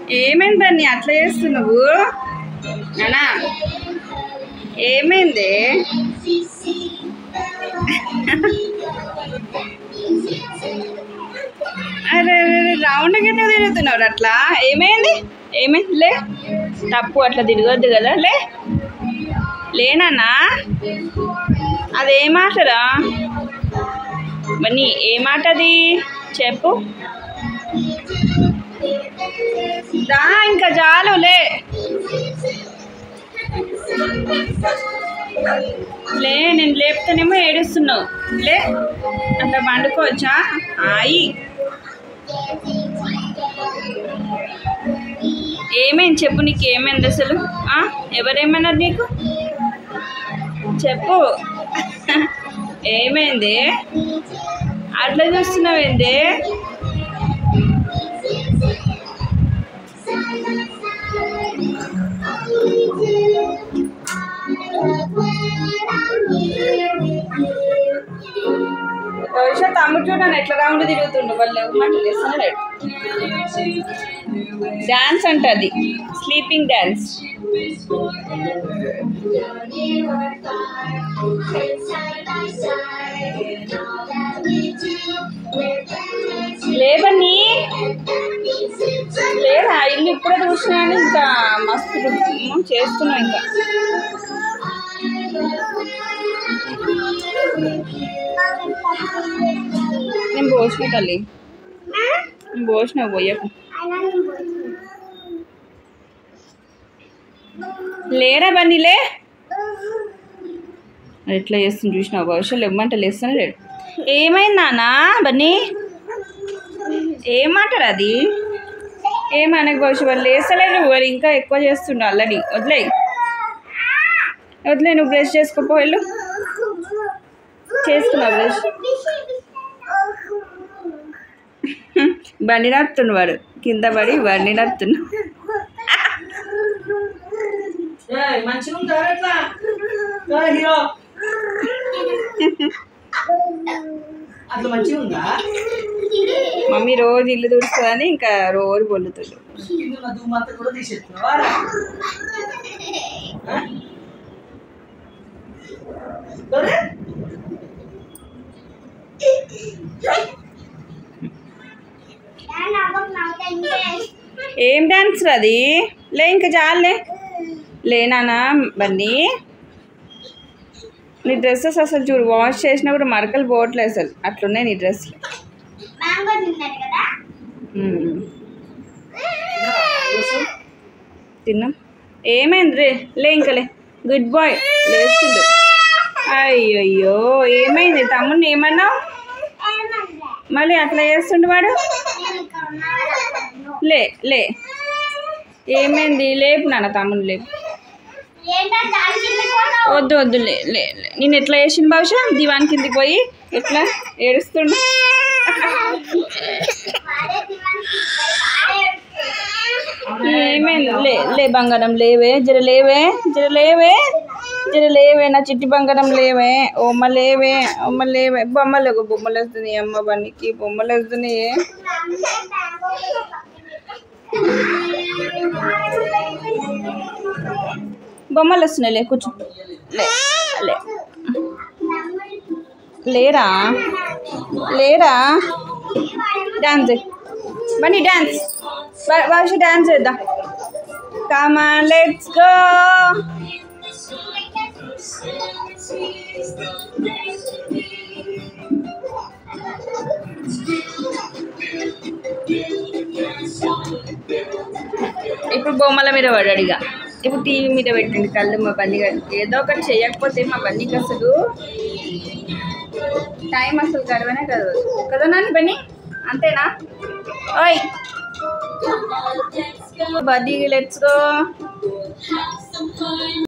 ఏమైంది బన్నీ అట్లా చేస్తున్నావు నానా ఏమైంది అరే రౌండ్ గిట్ట తిరుగుతున్నావు అట్లా ఏమైంది ఏమైంది లే తప్పు అట్లా తిరగొద్దు కదా లే లేనన్నా అదే మాటరా బన్నీ ఏ మాట అది చెప్పు దా ఇంకా చాలు లే లే నేను లేపుతానేమో ఏడుస్తున్నావు లే అట్లా పండుకోవచ్చా ఆయి ఏమైంది చెప్పు నీకు ఏమైంది అసలు ఆ? ఎవరేమన్నారు నీకు చెప్పు ఏమైంది అట్లా చూస్తున్నావేంది భవిష్య తమ్ముడు చూడండి ఎట్లా రౌండ్ తిరుగుతుండు వాళ్ళు ఎవరు లేస్తున్నాడు డాన్స్ అంట అది స్లీపింగ్ డాన్స్ లేవని లేదా ఇల్లు ఇప్పుడే చూసినా కానీ ఇంకా మస్తు రుద్దు- చేస్తున్నాం ఇంకా నేను పోసిన తల్లి నేను పోసిన పోయకు లేరా బన్నీ లే మరి ఎట్లా చేస్తుంది చూసినావు భవిష్యత్తు ఇవ్వమంటే లేస్తానే లేడు ఏమైంది నాన్న బన్నీ ఏమంటారు అది ఏమనకు భవిష్యత్తు వాళ్ళు లేస్తలేరు వారు ఇంకా ఎక్కువ చేస్తుండు అల్లడి వదిలే వదిలే నువ్వు బ్రష్ చేసుకోపో వెళ్ళు చేసుకున్నావు బ్రష్ బండి నడుతుండు వాడు కింద పడి బండి నడుతుండు మంచిగా ఉంటారు ఎట్లా ఏ హీరో అట్లా మంచిగా ఉందా మమ్మీ రోజు ఇల్లు తుడుస్తుందని ఇంకా రోజు పొల్లుతుండు కింద దుమ్మంతా కూడా తీసేస్తున్నావా రా? ఆ? ఒరే, ఏం డాన్స్ అది లే ఇంకా చాలే లేనానా బన్నీ నీ డ్రెస్సెస్ అసలు చూడు వాష్ చేసినా కూడా మరకలు పోవట్లేదు అసలు అట్లున్నాయి నీ డ్రెస్లు మ్మ్. తిన్నాం ఏమైంది రే లే ఇంకా లే గుడ్ బాయ్ లేస్తుండు అయ్యయ్యో ఏమైంది తమ్ముడిని ఏమన్నావు మళ్ళీ అట్లా చేస్తుండు వాడు లే లే ఏమైంది లేపు నాన్న తమ్ముడు లేపు వద్దు వద్దు లే లే లే. నేను ఎట్లా చేసిన బహుశా దివాన్ కిందికి పోయి ఎట్లా ఏడుస్తుండు ఏమైంది లే లే బంగారం లేవే జర లేవే జర లేవే జర లేవే నా చిట్టి బంగారం లేవే ఓమ్మ లేవే ఓమ్మ లేవే బొమ్మలు ఒక బొమ్మలు వస్తున్నాయి అమ్మ బండికి బొమ్మలు వస్తున్నాయి బొమ్మలు వస్తున్నాయి లే కూర్చో లే లే లేరా లేరా dance Bunny dance Bhavishya dance చేద్దాం కమాన్ లెట్స్ గో ఇప్పుడు బొమ్మల మీద పడాడు ఇక ఇప్పుడు టీవీ మీద పెట్టండి కళ్ళు మా బండి ఏదో ఒకటి చేయకపోతే మా బండికి అసలు టైం అసలు గడవనే కదా కదా నాని బన్నీ అంతేనా ఓయ్ బడ్డీ లెట్స్ గో